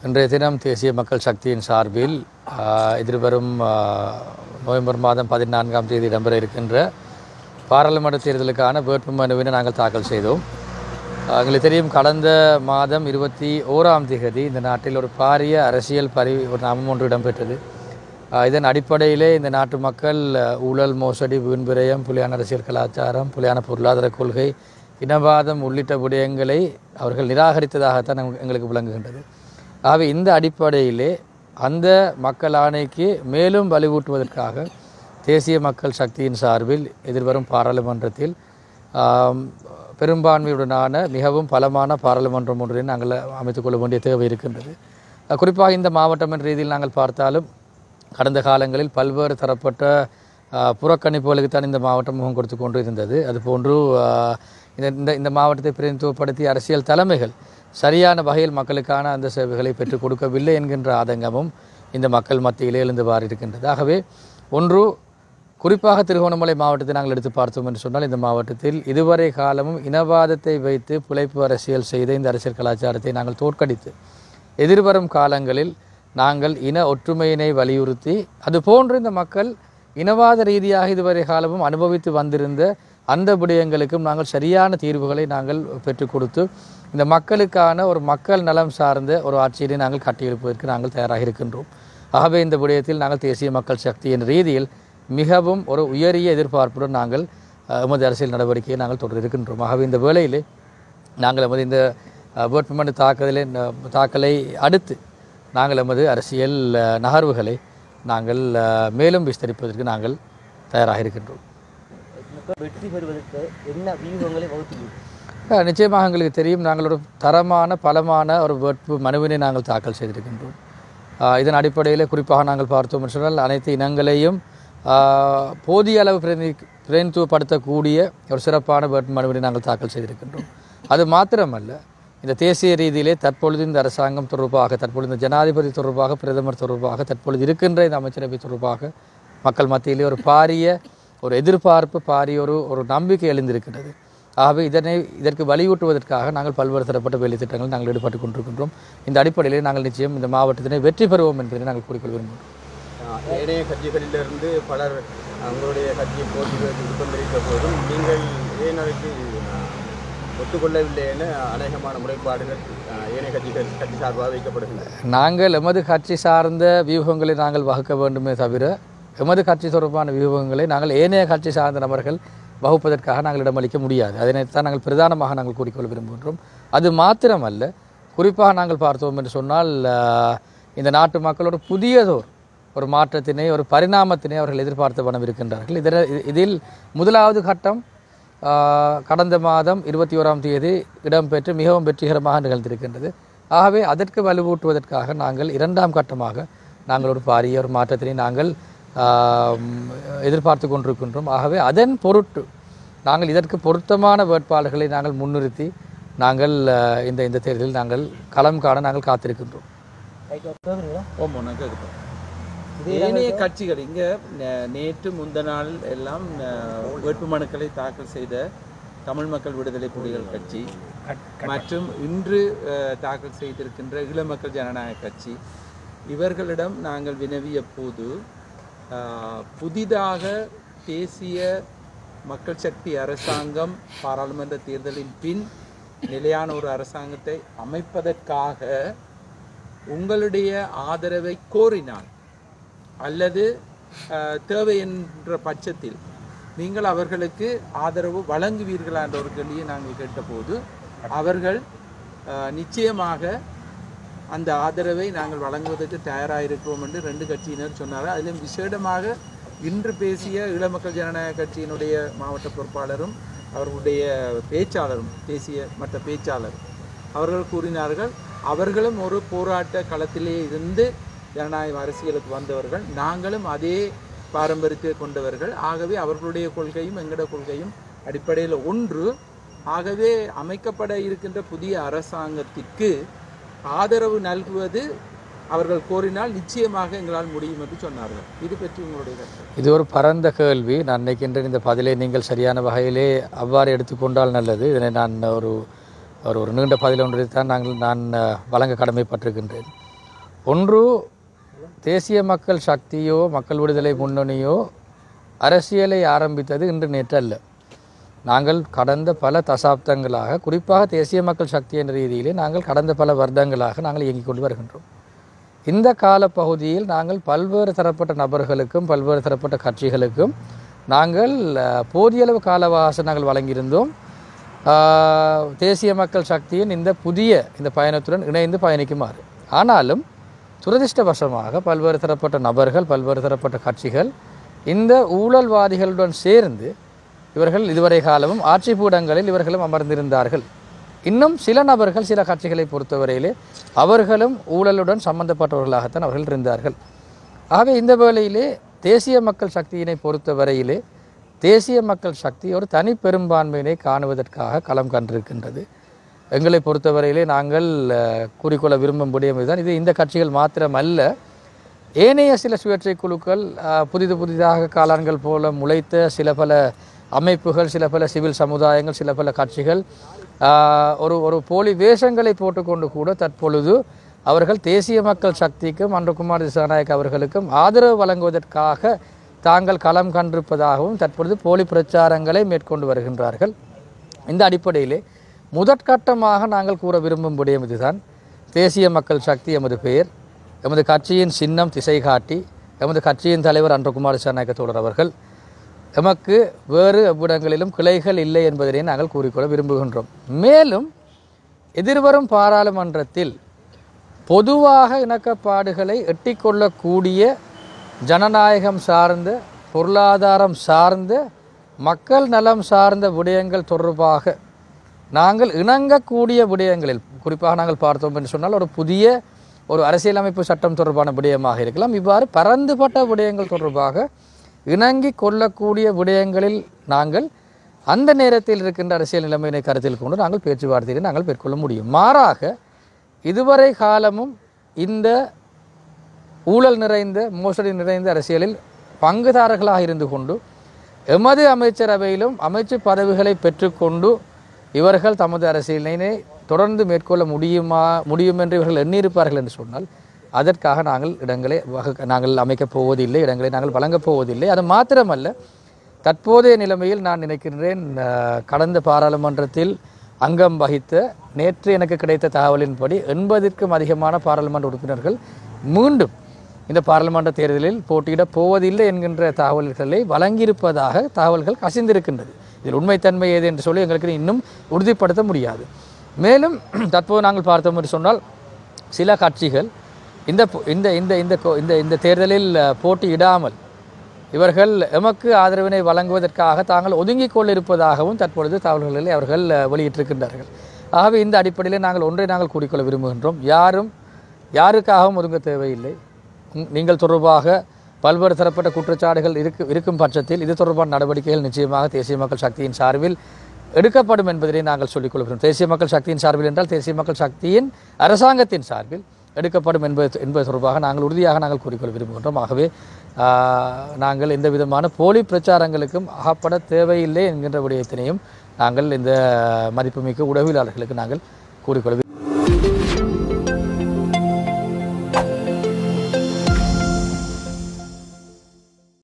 இன்றைய தினம் தேசிய மக்கள் சக்தியின் சார்பில் ஆஹ், எதிர்வரும் ஆஹ், நவம்பர் மாதம் பதினான்காம் தேதி இடம்பெற இருக்கின்ற பாராளுமன்ற தேர்தலுக்கான வேட்புமனுவினை நாங்கள் தாக்கல் செய்தோம் ஆஹ், எங்களுக்கு தெரியும் கடந்த மாதம் இருபத்தி ஓராம் தேதி இந்த நாட்டில் ஒரு பாரிய அரசியல் பரி ஒரு நாமம் ஒன்று இடம்பெற்றது ஆஹ், இதன் அடிப்படையிலே இந்த நாட்டு மக்கள் ஆஹ், ஊழல் மோசடி வீண்பிரயம் புலியான அரசியல் கலாச்சாரம் புலியான பொருளாதார கொள்கை இனவாதம் உள்ளிட்ட விடயங்களை அவர்கள் நிராகரித்ததாகத்தான் எங்க- எங்களுக்கு விளங்குகின்றது ஆகவே இந்த அடிப்படையிலே அந்த மக்கள் ஆணைக்கு மேலும் வலுவூட்டுவதற்காக தேசிய மக்கள் சக்தியின் சார்பில் எதிர்வரும் பாராளுமன்றத்தில் ஆம், பெரும்பான்மையுடனான மிகவும் பலமான பாராளுமன்றம் ஒன்றை நாங்கள் அமைத்துக் கொள்ள வேண்டிய தேவை இருக்கின்றது அஹ், குறிப்பாக இந்த மாவட்டம் என்ற ரீதியில் நாங்கள் பார்த்தாலும் கடந்த காலங்களில் பல்வேறு தரப்பட்ட ஆஹ், புறக்கணிப்புகளுக்கு தான் இந்த மாவட்டம் முகம் கொடுத்து கொண்டு இருந்தது அதுபோன்று ஆஹ், இந்த இந்த இந்த மாவட்டத்தை பிரதிநிதித்துவப்படுத்திய அரசியல் தலைமைகள் சரியான வகையில் மக்களுக்கான அந்த சேவைகளை பெற்றுக் கொடுக்கவில்லை என்கின்ற ஆதங்கமும் இந்த மக்கள் மத்தியிலே எழுந்து வாரியிருக்கின்றது ஆகவே ஒன்று குறிப்பாக திருகோணமலை மாவட்டத்தை நாங்கள் எடுத்து பார்த்தோம் என்று சொன்னால் இந்த மாவட்டத்தில் இதுவரை காலமும் இனவாதத்தை வைத்து பிழைப்பு அரசியல் செய்த இந்த அரசியல் கலாச்சாரத்தை நாங்கள் தோற்கடித்து எதிர்வரும் காலங்களில் நாங்கள் இன ஒற்றுமையினை வலியுறுத்தி அதுபோன்று இந்த மக்கள் இனவாத ரீதியாக இதுவரை காலமும் அனுபவித்து வந்திருந்த அந்த விடயங்களுக்கும் நாங்கள் சரியான தீர்வுகளை நாங்கள் பெற்றுக் கொடுத்து இந்த மக்களுக்கான ஒரு மக்கள் நலம் சார்ந்த ஒரு ஆட்சியினை நாங்கள் கட்டியெழுப்பதற்கு நாங்கள் தயாராக இருக்கின்றோம் ஆகவே இந்த விடயத்தில் நாங்கள் தேசிய மக்கள் சக்தி என்ற ரீதியில் மிகவும் ஒரு உயரிய எதிர்பார்ப்புடன் நாங்கள் அஹ், எமது அரசியல் நடவடிக்கையை நாங்கள் தொடர இருக்கின்றோம் ஆகவே இந்த வேளையிலே நாங்கள் எமது இந்த அஹ், வேட்புமனு தாக்குதலை ந- தாக்கலை அடுத்து நாங்கள் எமது அரசியல் அஹ், நகர்வுகளை நாங்கள் அஹ், மேலும் விஸ்தரிப்பதற்கு நாங்கள் தயாராக இருக்கின்றோம் மக்கள் வெற்றி பெறுவதற்கு என்ன வியூகங்களை வகுத்துள்ளீர்கள் அஹ், நிச்சயமாக எங்களுக்கு தெரியும் நாங்கள் ஒரு தரமான பலமான ஒரு வேட்பு மனுவினை நாங்கள் தாக்கல் செய்திருக்கின்றோம் அஹ், இதன் அடிப்படையில் குறிப்பாக நாங்கள் பார்த்தோம் என்று சொன்னால் அனைத்து இனங்களையும் அஹ், போதிய அளவு பிரதி பிரதிநிதித்துவப்படுத்தக்கூடிய ஒரு சிறப்பான வேட்பு மனுவினை நாங்கள் தாக்கல் செய்திருக்கின்றோம் அது மாத்திரமல்ல இந்த தேசிய ரீதியிலே தற்பொழுது இந்த அரசாங்கம் தொடர்பாக தற்பொழுது இந்த ஜனாதிபதி தொடர்பாக பிரதமர் தொடர்பாக தற்பொழுது இருக்கின்ற இந்த அமைச்சரவை தொடர்பாக மக்கள் மத்தியிலே ஒரு பாரிய ஒரு எதிர்பார்ப்பு பாரிய ஒரு ஒரு நம்பிக்கை எழுந்திருக்கிறது ஆகவே இதனை இதற்கு வலியூட்டுவதற்காக நாங்கள் பல்வேறு தரப்பட்ட வேலை திட்டங்கள் நாங்கள் ஈடுபட்டு கொண்டிருக்கின்றோம் இந்த அடிப்படையிலே நாங்கள் நிச்சயம் இந்த மாவட்டத்தினை வெற்றி பெறுவோம் என்பதை நாங்கள் கூறிக்கொள்ள விரும்புகிறோம் ஆஹ் ஏனைய கட்சிகளிலிருந்து பலர் உங்களுடைய கட்சியை போட்டி கொண்டிருக்க போதும் நீங்கள் ஏன் அதற்கு ஆஹ், ஒத்துக்கொள்ளவில்லை என அநேகமான முறைப்பாடுகள் ஆஹ், ஏனைய கட்சிகள் கட்சி சார்பாக வைக்கப்படுகின்றன நாங்கள் எமது கட்சி சார்ந்த வியூகங்களை நாங்கள் வகுக்க வேண்டுமே தவிர எமது கட்சி தொடர்பான வியூகங்களை நாங்கள் ஏனைய கட்சி சார்ந்த நபர்கள் வகுப்பதற்காக நாங்கள் இடமளிக்க முடியாது அதனைத்தான் நாங்கள் பிரதானமாக நாங்கள் கூறிக்கொள்ள விரும்புகின்றோம் அது மாத்திரமல்ல குறிப்பாக நாங்கள் பார்த்தோம் என்று சொன்னால் ஆஹ், இந்த நாட்டு மக்கள் ஒரு புதியதோர் ஒரு மாற்றத்தினை ஒரு பரிணாமத்தினை அவர்கள் எதிர்பார்த்து வனம் இருக்கின்றார்கள் இதில் இதில் முதலாவது கட்டம் ஆஹ், கடந்த மாதம் இருபத்தி ஓராம் தேதி இடம்பெற்று மிகவும் வெற்றிகரமாக நிகழ்ந்திருக்கின்றது ஆகவே அதற்கு வலுவூட்டுவதற்காக நாங்கள் இரண்டாம் கட்டமாக நாங்கள் ஒரு பாரிய ஒரு மாற்றத்தினை நாங்கள் ஆஹ், எதிர்பார்த்து கொண்டிருக்கின்றோம் ஆகவே அதன் பொருட்டு நாங்கள் இதற்கு பொருத்தமான வேட்பாளர்களை நாங்கள் முன்னிறுத்தி நாங்கள் ஆஹ், இந்த இந்த தேர்தலில் நாங்கள் களம் காண நாங்கள் காத்திருக்கின்றோம் ரைட் கேட்குறீங்களா ஓமோ நான் கேட்குறேன் இதே ஏனைய கட்சிகள் இங்கே நேற்று முந்த நாள் எல்லாம் அஹ், வேட்புமனுக்களை தாக்கல் செய்த தமிழ் மக்கள் விடுதலை புலிகள் கட்சி மற்றும் இன்று அஹ், தாக்கல் செய்திருக்கின்ற ஈழமக்கள் ஜனநாயக கட்சி இவர்களிடம் நாங்கள் வினவிய போது அஹ், புதிதாக தேசிய மக்கள் சக்தி அரசாங்கம் பாராளுமன்ற தேர்தலின் பின் நிலையான ஒரு அரசாங்கத்தை அமைப்பதற்காக உங்களுடைய ஆதரவை கோரினால் அல்லது அஹ், தேவை என்ற பட்சத்தில் நீங்கள் அவர்களுக்கு ஆதரவு வழங்குவீர்களா என்ற ஒரு கேள்வியை நாங்கள் கேட்டபோது அவர்கள் அஹ், நிச்சயமாக அந்த ஆதரவை நாங்கள் வழங்குவதற்கு தயாராக இருக்கிறோம் என்று ரெண்டு கட்சியினர் சொன்னார்கள் அதிலும் விசேடமாக இன்று பேசிய ஈழமக்கள் ஜனநாயக கட்சியினுடைய மாவட்ட பொறுப்பாளரும் அவர்களுடைய பேச்சாளரும் தேசிய மற்ற பேச்சாளர் அவர்கள் கூறினார்கள் அவர்களும் ஒரு போராட்ட களத்திலே இருந்து ஜனநாயக அரசியலுக்கு வந்தவர்கள் நாங்களும் அதே பாரம்பரியத்தை கொண்டவர்கள் ஆகவே அவர்களுடைய கொள்கையும் எங்களுடைய கொள்கையும் அடிப்படையில் ஒன்று ஆகவே அமைக்கப்பட இருக்கின்ற புதிய அரசாங்கத்திற்கு ஆதரவு நல்குவது அவர்கள் கோரினால் நிச்சயமாக எங்களால் முடியும் என்று சொன்னார்கள் இது பற்றி உங்களுடைய கருத்து இது ஒரு பரந்த கேள்வி நான் நினைக்கின்றேன் இந்த பதிலை நீங்கள் சரியான வகையிலே அவ்வாறு எடுத்துக்கொண்டால் நல்லது இதனை நான் ஒரு ஒரு ஒரு நீண்ட பதில் ஒன்றை தான் நாங்கள் நான் அஹ், வழங்க கடமைப்பட்டிருக்கின்றேன் ஒன்று தேசிய மக்கள் சக்தியோ மக்கள் விடுதலை முன்னணியோ அரசியலை ஆரம்பித்தது இன்று நேற்று அல்ல நாங்கள் கடந்த பல தசாப்தங்களாக குறிப்பாக தேசிய மக்கள் சக்தி என்ற ரீதியிலே நாங்கள் கடந்த பல வருடங்களாக நாங்கள் இயங்கிக் கொண்டு வருகின்றோம் இந்த காலப்பகுதியில் நாங்கள் பல்வேறு தரப்பட்ட நபர்களுக்கும் பல்வேறு தரப்பட்ட கட்சிகளுக்கும் நாங்கள் அஹ், போதிய அளவு கால அவகாசம் நாங்கள் வழங்கியிருந்தோம் ஆஹ், தேசிய மக்கள் சக்தியின் இந்த புதிய இந்த பயணத்துடன் இணைந்து பயணிக்குமாறு ஆனாலும் துரதிர்ஷ்டவசமாக பல்வேறு தரப்பட்ட நபர்கள் பல்வேறு தரப்பட்ட கட்சிகள் இந்த ஊழல்வாதிகளுடன் சேர்ந்து இவர்கள் இதுவரை காலமும் ஆட்சி பீடங்களில் இவர்களும் அமர்ந்திருந்தார்கள் இன்னும் சில நபர்கள் சில கட்சிகளை பொறுத்தவரையிலே அவர்களும் ஊழலுடன் சம்பந்தப்பட்டவர்களாகத்தான் அவர்கள் இருந்தார்கள் ஆகவே இந்த வேளையிலே தேசிய மக்கள் சக்தியினை பொறுத்தவரையிலே தேசிய மக்கள் சக்தி ஒரு தனி பெரும்பான்மையினை காணுவதற்காக களம் கண்டிருக்கின்றது எங்களை பொறுத்தவரையிலே நாங்கள் அஹ், கூறிக்கொள்ள விரும்பும் விடயம் இதுதான் இது இந்த கட்சிகள் மாத்திரமல்ல ஏனைய சில சுயேட்சை குழுக்கள் அஹ், புதிது புதிதாக காளான்கள் போல முளைத்த சில பல அமைப்புகள் சில பல சிவில் சமுதாயங்கள் சில பல கட்சிகள் அஹ், ஒரு ஒரு போலி வேஷங்களை போட்டுக்கொண்டு கூட தற்பொழுது அவர்கள் தேசிய மக்கள் சக்திக்கும் அன்றகுமார் திசாநாயக் அவர்களுக்கும் ஆதரவு வழங்குவதற்காக தாங்கள் களம் கண்டிருப்பதாகவும் தற்பொழுது போலி பிரச்சாரங்களை மேற்கொண்டு வருகின்றார்கள் இந்த அடிப்படையிலே முதற்கட்டமாக நாங்கள் கூற விரும்பும் விடயம் இதுதான் தேசிய மக்கள் சக்தி எமது பெயர் எமது கட்சியின் சின்னம் திசை காட்டி எமது கட்சியின் தலைவர் அன்றகுமார் திசாநாயக்க தோழர் அவர்கள் எமக்கு வேறு எவ்விடங்களிலும் கிளைகள் இல்லை என்பதனை நாங்கள் கூறிக்கொள்ள விரும்புகின்றோம் மேலும் எதிர்வரும் பாராளுமன்றத்தில் பொதுவாக இணக்கப்பாடுகளை எட்டிக்கொள்ளக்கூடிய ஜனநாயகம் சார்ந்த பொருளாதாரம் சார்ந்த மக்கள் நலம் சார்ந்த விடயங்கள் தொடர்பாக நாங்கள் இணங்கக்கூடிய விடயங்களில் குறிப்பாக நாங்கள் பார்த்தோம் என்று சொன்னால் ஒரு புதிய ஒரு அரசியலமைப்பு சட்டம் தொடர்பான விடயமாக இருக்கலாம் இவ்வாறு பரந்துபட்ட விடயங்கள் தொடர்பாக இணங்கி கொள்ளக்கூடிய விடயங்களில் நாங்கள் அந்த நேரத்தில் இருக்கின்ற அரசியல் நிலைமையினை கருத்தில் கொண்டு நாங்கள் பேச்சுவார்த்தையை நாங்கள் மேற்கொள்ள முடியும் மாறாக இதுவரை காலமும் இந்த ஊழல் நிறைந்த மோசடி நிறைந்த அரசியலில் பங்குதாரர்களாக இருந்து கொண்டு எமது அமைச்சரவையிலும் அமைச்சு பதவிகளை பெற்றுக்கொண்டு இவர்கள் தமது அரசியலினை தொடர்ந்து மேற்கொள்ள முடியுமா முடியும் என்று இவர்கள் எண்ணியிருப்பார்கள் என்று சொன்னால் அதற்காக நாங்கள் இடங்களை வகு- நாங்கள் அமைக்கப் போவதில்லை இடங்களை நாங்கள் வழங்கப் போவதில்லை அது மாத்திரமல்ல தற்போதைய நிலைமையில் நான் நினைக்கின்றேன் அஹ், கடந்த பாராளுமன்றத்தில் அங்கம் வகித்த நேற்று எனக்கு கிடைத்த தகவலின்படி எண்பதிற்கும் அதிகமான பாராளுமன்ற உறுப்பினர்கள் மீண்டும் இந்த பாராளுமன்ற தேர்தலில் போட்டியிடப் போவதில்லை என்கின்ற தகவல்களை வழங்கியிருப்பதாக தகவல்கள் கசிந்திருக்கின்றது இதில் உண்மைத்தன்மை ஏது என்று சொல்லி எங்களுக்கு இன்னும் உறுதிப்படுத்த முடியாது மேலும் தற்போது நாங்கள் பார்த்தோம் என்று சொன்னால் சில கட்சிகள் இந்த பொ- இந்த இந்த இந்த கொ- இந்த இந்த தேர்தலில் அஹ், போட்டியிடாமல் இவர்கள் எமக்கு ஆதரவினை வழங்குவதற்காக தாங்கள் ஒதுங்கிக் கொண்டிருப்பதாகவும் தற்பொழுது தகவல்களை அவர்கள் அஹ், வெளியிட்டிருக்கின்றார்கள் ஆகவே இந்த அடிப்படையில் நாங்கள் ஒன்றை நாங்கள் கூறிக்கொள்ள விரும்புகின்றோம் யாரும் யாருக்காகவும் ஒதுங்க தேவையில்லை உங்- நீங்கள் தொடர்பாக பல்வேறு தரப்பட்ட குற்றச்சாட்டுகள் இருக்கு இருக்கும் பட்சத்தில் இது தொடர்பான நடவடிக்கைகள் நிச்சயமாக தேசிய மக்கள் சக்தியின் சார்பில் எடுக்கப்படும் என்பதை நாங்கள் சொல்லிக் கொள்கிறோம் தேசிய மக்கள் சக்தியின் சார்பில் என்றால் தேசிய மக்கள் சக்தியின் அரசாங்கத்தின் சார்பில் எடுக்கப்படும் என்பது என்பது தொடர்பாக நாங்கள் உறுதியாக நாங்கள் கூறிக்கொள்ள விரும்புகின்றோம் ஆகவே ஆஹ், நாங்கள் எந்த விதமான போலி பிரச்சாரங்களுக்கும் அகப்பட தேவையில்லை என்கின்ற விடயத்தினையும் நாங்கள் இந்த மதிப்புமிக்க உடவியலாளர்களுக்கு நாங்கள் கூறிக்கொள்ள